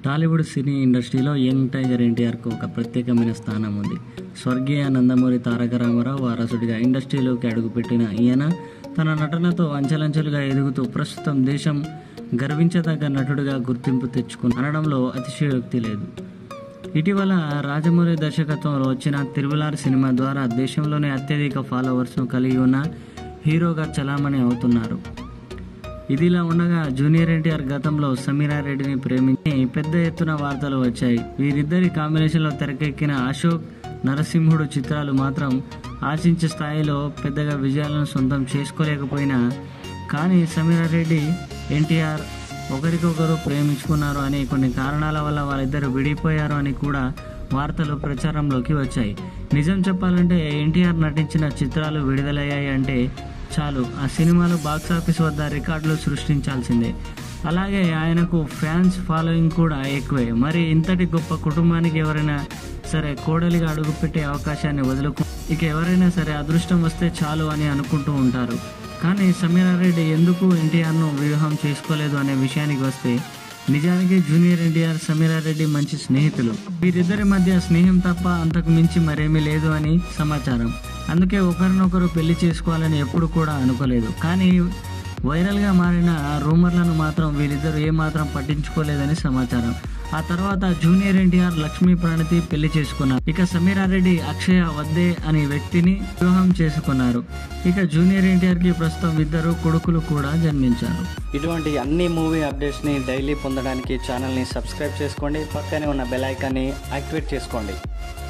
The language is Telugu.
టాలీవుడ్ సినీ ఇండస్ట్రీలో యంగ్ టైగర్ ఎన్టీఆర్కు ఒక ప్రత్యేకమైన స్థానం ఉంది స్వర్గీయ నందమూరి తారక రామారావు వారసుడిగా ఇండస్ట్రీలోకి అడుగుపెట్టిన ఈయన తన నటనతో అంచెలంచెలుగా ఎదుగుతూ ప్రస్తుతం దేశం గర్వించదగ్గ నటుడిగా గుర్తింపు తెచ్చుకుని అనడంలో అతిశయోక్తి లేదు ఇటీవల రాజమౌళి దర్శకత్వంలో వచ్చిన తిరుమలార్ సినిమా ద్వారా దేశంలోనే అత్యధిక ఫాలోవర్స్ను కలిగి ఉన్న హీరోగా చలామణి అవుతున్నారు ఇదిలా ఉండగా జూనియర్ ఎన్టీఆర్ గతంలో సమీరారెడ్డిని ప్రేమించి పెద్ద ఎత్తున వార్తలు వచ్చాయి వీరిద్దరి కాంబినేషన్లో తెరకెక్కిన అశోక్ నరసింహుడు చిత్రాలు మాత్రం ఆశించే స్థాయిలో పెద్దగా విజయాలను సొంతం చేసుకోలేకపోయినా కానీ సమీరారెడ్డి ఎన్టీఆర్ ఒకరికొకరు ప్రేమించుకున్నారు అని కొన్ని కారణాల వల్ల వాళ్ళిద్దరు విడిపోయారు అని కూడా వార్తలు ప్రచారంలోకి వచ్చాయి నిజం చెప్పాలంటే ఎన్టీఆర్ నటించిన చిత్రాలు విడుదలయ్యాయి అంటే చాలు ఆ సినిమాలు బాక్సాఫీస్ వద్ద రికార్డులు సృష్టించాల్సిందే అలాగే ఆయనకు ఫ్యాన్స్ ఫాలోయింగ్ కూడా ఎక్కువే మరి ఇంతటి గొప్ప కుటుంబానికి ఎవరైనా సరే కోడలిగా అడుగుపెట్టే అవకాశాన్ని వదులుకు ఇక ఎవరైనా సరే అదృష్టం వస్తే చాలు అని అనుకుంటూ ఉంటారు కానీ సమీరారెడ్డి ఎందుకు ఎన్టీఆర్ను వివాహం చేసుకోలేదు అనే విషయానికి వస్తే నిజానికి జూనియర్ ఎన్టీఆర్ సమీరారెడ్డి మంచి స్నేహితులు వీరిద్దరి మధ్య స్నేహం తప్ప అంతకు మించి మరేమీ లేదు అని సమాచారం అందుకే ఒకరినొకరు పెళ్లి చేసుకోవాలని ఎప్పుడు కూడా అనుకోలేదు కానీ వైరల్గా మారిన రూమర్లను మాత్రం వీరిద్దరు ఏమాత్రం పట్టించుకోలేదని సమాచారం ఆ తర్వాత జూనియర్ ఎన్టీఆర్ లక్ష్మీ ప్రణతి పెళ్లి చేసుకున్నారు ఇక సమీరారెడ్డి అక్షయ వద్దే అనే వ్యక్తిని వివాహం చేసుకున్నారు ఇక జూనియర్ ఎన్టీఆర్ కి ప్రస్తుతం ఇద్దరు కొడుకులు కూడా జన్మించారు ఇటువంటి అన్ని మూవీ అప్డేట్స్ని డైలీ పొందడానికి ఛానల్ని సబ్స్క్రైబ్ చేసుకోండి పక్కనే ఉన్న బెల్ ఐకాన్ని యాక్టివేట్ చేసుకోండి